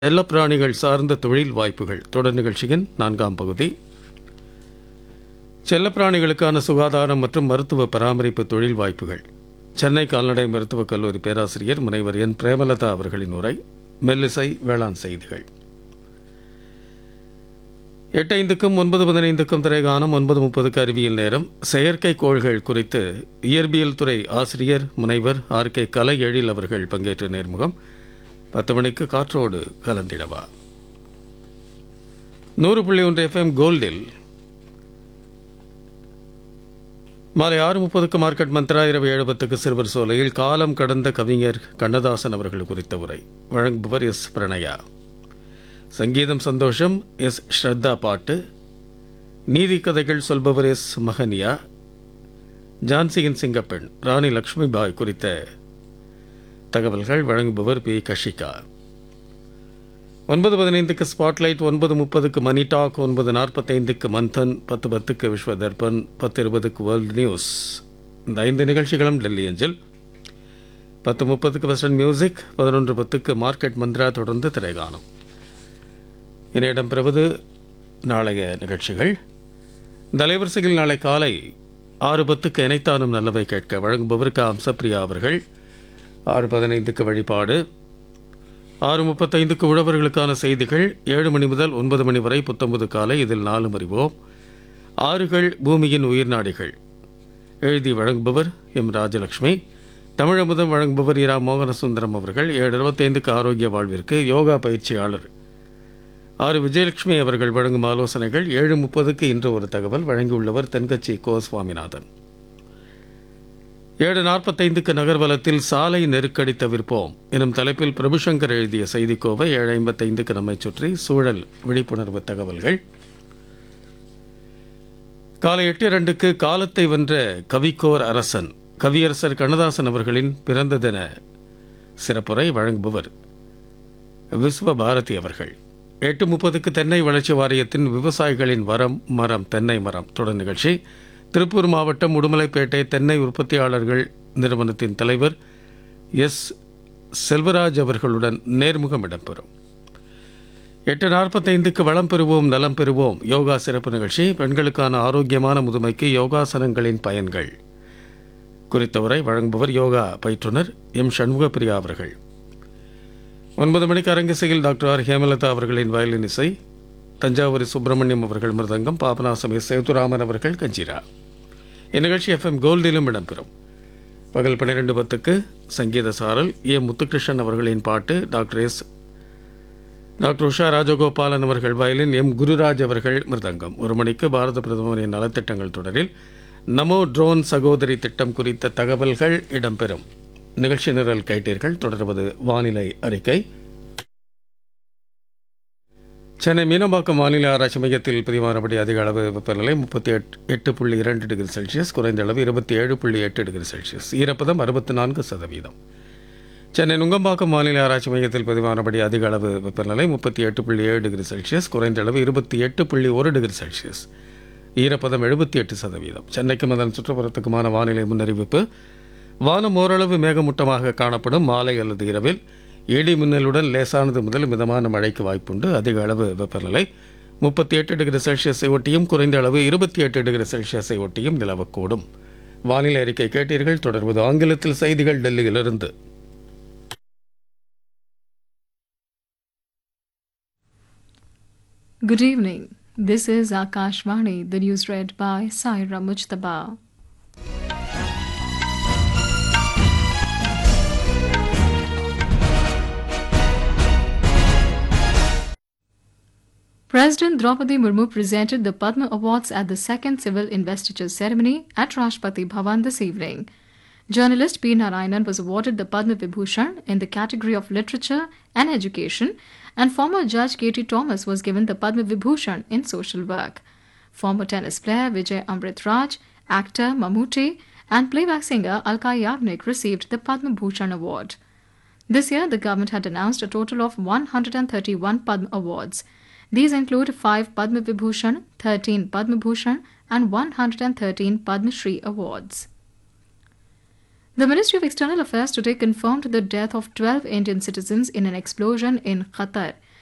செல்லப்பிராணிகள் சார்ந்த தொழில் வாய்ப்புகள் தொடர் நிகழ்ச்சியின் நான்காம் பகுதி செல்லப்பிராணிகளுக்கான சுகாதாரம் மற்றும் மருத்துவ பராமரிப்பு தொழில் வாய்ப்புகள் சென்னை கால்நடை மருத்துவக் கல்லூரி பேராசிரியர் முனைவர் என் பிரேமலதா அவர்களின் உரை மெல்லிசை வேளாண் செய்திகள் எட்டு ஐந்துக்கும் ஒன்பது பதினைந்துக்கும் திரைகானம் ஒன்பது முப்பதுக்கு அறிவியல் நேரம் செயற்கை கோள்கள் குறித்து இயற்பியல் துறை ஆசிரியர் முனைவர் ஆர் கே கலை எழில் அவர்கள் பங்கேற்ற நேர்முகம் பத்து மணிக்கு காற்றோடு கலந்திடவா நூறு புள்ளி ஒன்று எஃப்எம் கோல்டில் மாலை ஆறு முப்பதுக்கு மார்க்கெட் மந்த்ரா இரவு ஏழு பத்துக்கு சிறுவர் சோலையில் காலம் கடந்த கவிஞர் கண்ணதாசன் அவர்கள் குறித்த உரை வழங்குபவர் எஸ் பிரணயா சங்கீதம் சந்தோஷம் எஸ் ஸ்ரத்தா பாட்டு நீதி கதைகள் சொல்பவர் எஸ் மகனியா ஜான்சியின் சிங்கப்பெண் ராணி லக்ஷ்மி பாய் குறித்த தகவல்கள் வழங்குபவர் பி கஷிகா ஒன்பது பதினைந்துக்கு ஸ்பாட்லைட் ஒன்பது முப்பதுக்கு மணி டாக் ஒன்பது நாற்பத்தைந்துக்கு மந்தன் பத்து பத்துக்கு விஸ்வ தர்பன் பத்து இருபதுக்கு வேர்ல்டு நியூஸ் இந்த ஐந்து நிகழ்ச்சிகளும் டெல்லி அஞ்சல் பத்து முப்பதுக்கு வெஸ்டர்ன் மியூசிக் பதினொன்று பத்துக்கு மார்க்கெட் மந்த்ரா தொடர்ந்து திரைகாணும் இனி இடம்பெறுவது நாளைய நிகழ்ச்சிகள் இந்த அலைவரிசையில் நாளை காலை ஆறு பத்துக்கு இணைத்தானும் நல்லவை கேட்க வழங்குபவர் க அம்சப்பிரியா அவர்கள் ஆறு பதினைந்துக்கு வழிபாடு ஆறு முப்பத்தைந்துக்கு உழவர்களுக்கான செய்திகள் ஏழு மணி முதல் ஒன்பது மணி வரை புத்தம்பது காலை இதில் நாலு அறிவோம் ஆறுகள் பூமியின் உயிர்நாடிகள் எழுதி வழங்குபவர் எம் ராஜலட்சுமி தமிழமுதம் வழங்குபவர் இரா மோகனசுந்தரம் அவர்கள் ஏழு இருபத்தைந்துக்கு ஆரோக்கிய வாழ்விற்கு யோகா பயிற்சியாளர் ஆறு விஜயலட்சுமி அவர்கள் வழங்கும் ஆலோசனைகள் ஏழு முப்பதுக்கு இன்று ஒரு தகவல் வழங்கியுள்ளவர் தென்கட்சி கோ சுவாமிநாதன் ஏழு நாற்பத்தைந்துக்கு நகர்வலத்தில் சாலை நெருக்கடி தவிர்ப்போம் எனும் தலைப்பில் பிரபுசங்கர் எழுதிய செய்திக்கோவை ஏழு ஐம்பத்தைந்துக்கு நம்மை சுற்றி சூழல் விழிப்புணர்வு தகவல்கள் காலை எட்டு இரண்டுக்கு காலத்தை வென்ற கவிக்கோர் அரசன் கவியரசர் கண்ணதாசன் அவர்களின் பிறந்த தின சிறப்புரை வழங்குபவர் விஸ்வ பாரதி அவர்கள் எட்டு முப்பதுக்கு தென்னை வளர்ச்சி வாரியத்தின் விவசாயிகளின் வரம் மரம் தென்னை மரம் தொடர் நிகழ்ச்சி திருப்பூர் மாவட்டம் உடுமலைப்பேட்டை தென்னை உற்பத்தியாளர்கள் நிறுவனத்தின் தலைவர் எஸ் செல்வராஜ் அவர்களுடன் நேர்முகம் இடம்பெறும் எட்டு நாற்பத்தைந்துக்கு வளம் பெறுவோம் நலம் பெறுவோம் யோகா சிறப்பு நிகழ்ச்சி பெண்களுக்கான ஆரோக்கியமான முதுமைக்கு யோகாசனங்களின் பயன்கள் குறித்த உரை வழங்குபவர் யோகா பயிற்றுனர் எம் சண்முகப்பிரியா அவர்கள் ஒன்பது மணிக்கு அரங்கிசையில் டாக்டர் ஆர் ஹேமலதா அவர்களின் வயலின் இசை தஞ்சாவூர் சுப்பிரமணியம் அவர்கள் மிருதங்கம் பாபநாசம் எஸ் சேதுராமன் அவர்கள் கஞ்சிரா இந்நிகழ்ச்சி எஃப்எம் கோல்டிலும் இடம்பெறும் பகல் பன்னிரெண்டு பத்துக்கு சங்கீத சாரல் ஏ முத்துகிருஷ்ணன் அவர்களின் பாட்டு doctor S doctor Usha Rajagopalan அவர்கள் வயலின் எம் குருராஜ் அவர்கள் மிருதங்கம் ஒரு மணிக்கு பாரத பிரதமரின் நலத்திட்டங்கள் தொடரில் நமோ ட்ரோன் சகோதரி திட்டம் குறித்த தகவல்கள் இடம்பெறும் நிகழ்ச்சி நிரல் கேட்டீர்கள் தொடர்வது வானிலை அறிக்கை சென்னை மீனம்பாக்கம் வானிலை ஆராய்ச்சி மையத்தில் பதிவானபடி அதிக அளவு வெப்பநிலை முப்பத்தி எட்டு எட்டு புள்ளி இரண்டு டிகிரி செல்சியஸ் குறைந்த அளவு இருபத்தி ஏழு புள்ளி எட்டு டிகிரி செல்சியஸ் ஈரப்பதம் அறுபத்தி நான்கு சதவீதம் சென்னை நுங்கம்பாக்கம் வானிலை ஆராய்ச்சி மையத்தில் பதிவானபடி அதிக அளவு வெப்பநிலை முப்பத்தி எட்டு புள்ளி ஏழு டிகிரி செல்சியஸ் குறைந்த அளவு இருபத்தி எட்டு புள்ளி ஒரு டிகிரி செல்சியஸ் ஈரப்பதம் எழுபத்தி எட்டு சதவீதம் சென்னைக்கும் அதன் சுற்றுப்புறத்துக்குமான வானிலை முன்னறிவிப்பு வானம் ஓரளவு மேகமூட்டமாக காணப்படும் மாலை அல்லது இரவில் இடி மின்னலுடன் லேசானது முதல் மிதமான மழைக்கு வாய்ப்புண்டு அதிக அளவு வெப்பநிலை முப்பத்தி எட்டு டிகிரி செல்சியஸை ஒட்டியும் குறைந்த அளவு இருபத்தி எட்டு டிகிரி செல்சியஸை ஒட்டியும் நிலவக்கூடும் வானிலை அறிக்கை கேட்டீர்கள் தொடர்வது ஆங்கிலத்தில் செய்திகள் டெல்லியிலிருந்து Good evening. This is Akashvani, the news read by Saira Mujtaba. President Draupadi Murmu presented the Padma Awards at the second civil investiture ceremony at Rashtrapati Bhavan this evening. Journalist P. Narayanan was awarded the Padma Vibhushan in the category of literature and education, and former Judge K.T. Thomas was given the Padma Vibhushan in social work. Former tennis player Vijay Amrit Raj, actor Mammootty, and playback singer Alka Yagnik received the Padma Bhushan Award. This year, the government had announced a total of 131 Padma Awards. These include 5 Padma Vibhushan, 13 Padma Bhushan, and 113 Padma Shri Awards. The Ministry of External Affairs today confirmed the death of 12 Indian citizens in an explosion in Qatar.